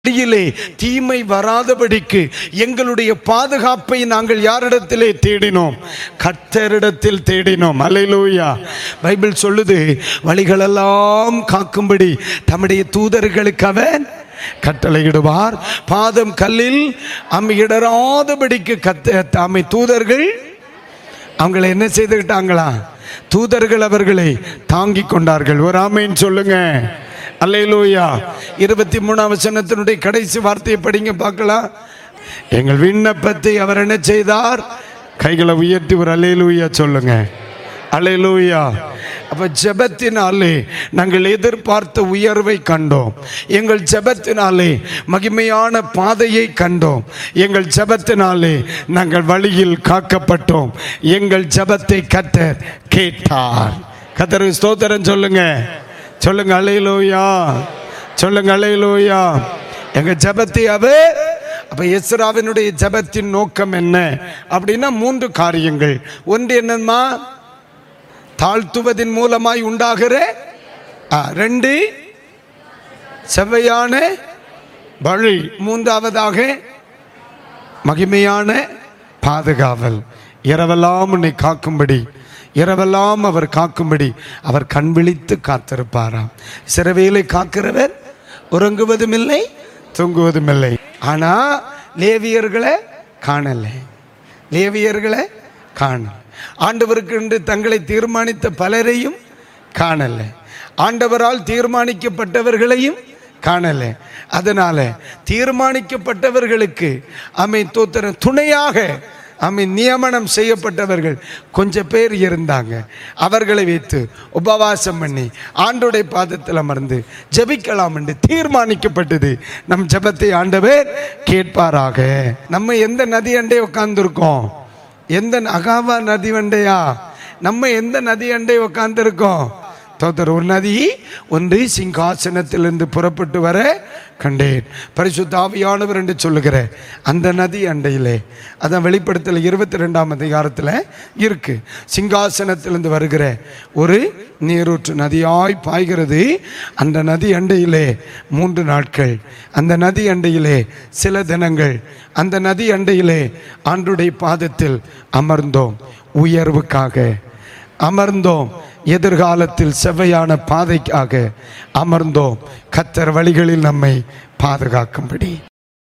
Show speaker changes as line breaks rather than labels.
வழியிலே தீமை வராதபடிக்கு எங்களுடைய பாதுகாப்பை நாங்கள் யாரிடத்திலே தேடினோம் கர்த்தரிடத்தில் தேடினோம் அல்லேலூயா பைபிள் சொல்லுது வழிகளெல்லாம் காக்கும்படி தம்முடைய தூதர்களுக்கு அவன் கட்டளையிடுவார் பாதம் கல்லில் அம்மியிடராதபடிக்கு கத்த அம்மை தூதர்கள் அவங்களை என்ன செய்துக்கிட்டாங்களா தூதர்கள் அவர்களை தாங்கி கொண்டார்கள் ஒரு ஆமைன்னு சொல்லுங்க அல்லேலூயா இருபத்தி மூணாம் வசனத்தினுடைய கடைசி வார்த்தையை படிங்க பார்க்கலாம் எங்கள் விண்ணப்பத்தை அவர் என்ன செய்தார் கைகளை உயர்த்தி ஒரு அல்லேலூயா சொல்லுங்க அல்லேலூயா அப்ப ஜெபத்தினாலே நாங்கள் எதிர்பார்த்த உயர்வை கண்டோம் எங்கள் ஜெபத்தினாலே மகிமையான பாதையை கண்டோம் எங்கள் ஜெபத்தினாலே நாங்கள் வழியில் காக்கப்பட்டோம் எங்கள் ஜெபத்தை கத்தர் கேட்டார் கத்தர் ஸ்தோத்திரம் சொல்லுங்க சொல்லுங்க அலையிலோயா சொல்லுங்க அலையிலோயா எங்க ஜெபத்தை அவர் அப்ப எஸ்ராவினுடைய ஜெபத்தின் நோக்கம் என்ன அப்படின்னா மூன்று காரியங்கள் ஒன்று என்னம்மா தாழ்த்துவதின் மூலமாய் உண்டாகிற ஆ, ரெண்டு செவ்வையான வழி மூன்றாவதாக மகிமையான பாதுகாவல் இரவெல்லாம் உன்னை காக்கும்படி இரவெல்லாம் அவர் காக்கும்படி அவர் கண் விழித்து காத்திருப்பாராம் சிறவேலை காக்கிறவர் உறங்குவதும் இல்லை தூங்குவதும் இல்லை ஆனா லேவியர்களை காணலை லேவியர்களை காணல ஆண்டவருக்கு என்று தங்களை தீர்மானித்த பலரையும் காணல ஆண்டவரால் தீர்மானிக்கப்பட்டவர்களையும் காணல அதனால தீர்மானிக்கப்பட்டவர்களுக்கு அமை தோத்திரம் துணையாக அமை நியமனம் செய்யப்பட்டவர்கள் கொஞ்சம் பேர் இருந்தாங்க அவர்களை வைத்து உபவாசம் பண்ணி ஆண்டோடைய பாதத்தில் அமர்ந்து ஜெபிக்கலாம் என்று தீர்மானிக்கப்பட்டது நம் ஜெபத்தை ஆண்டவர் கேட்பாராக நம்ம எந்த நதி அண்டை உட்கார்ந்துருக்கோம் எந்த அகாவா நதி வண்டையா நம்ம எந்த நதி அண்டை உட்கார்ந்துருக்கோம் தோத்தர் ஒரு நதி ஒன்று சிங்காசனத்திலிருந்து புறப்பட்டு வர கண்டேன் பரிசுத்த ஆவியானவர் என்று சொல்லுகிற அந்த நதி அண்டையிலே அதான் வெளிப்படுத்தல் இருபத்தி ரெண்டாம் அதிகாரத்தில் இருக்கு சிங்காசனத்திலிருந்து வருகிற ஒரு நீரூற்று நதியாய் பாய்கிறது அந்த நதி அண்டையிலே மூன்று நாட்கள் அந்த நதி அண்டையிலே சில தினங்கள் அந்த நதி அண்டையிலே ஆண்டுடைய பாதத்தில் அமர்ந்தோம் உயர்வுக்காக அமர்ந்தோம் எதிர்காலத்தில் செவ்வையான பாதைக்காக அமர்ந்தோம் கத்தர் வழிகளில் நம்மை பாதுகாக்கும்படி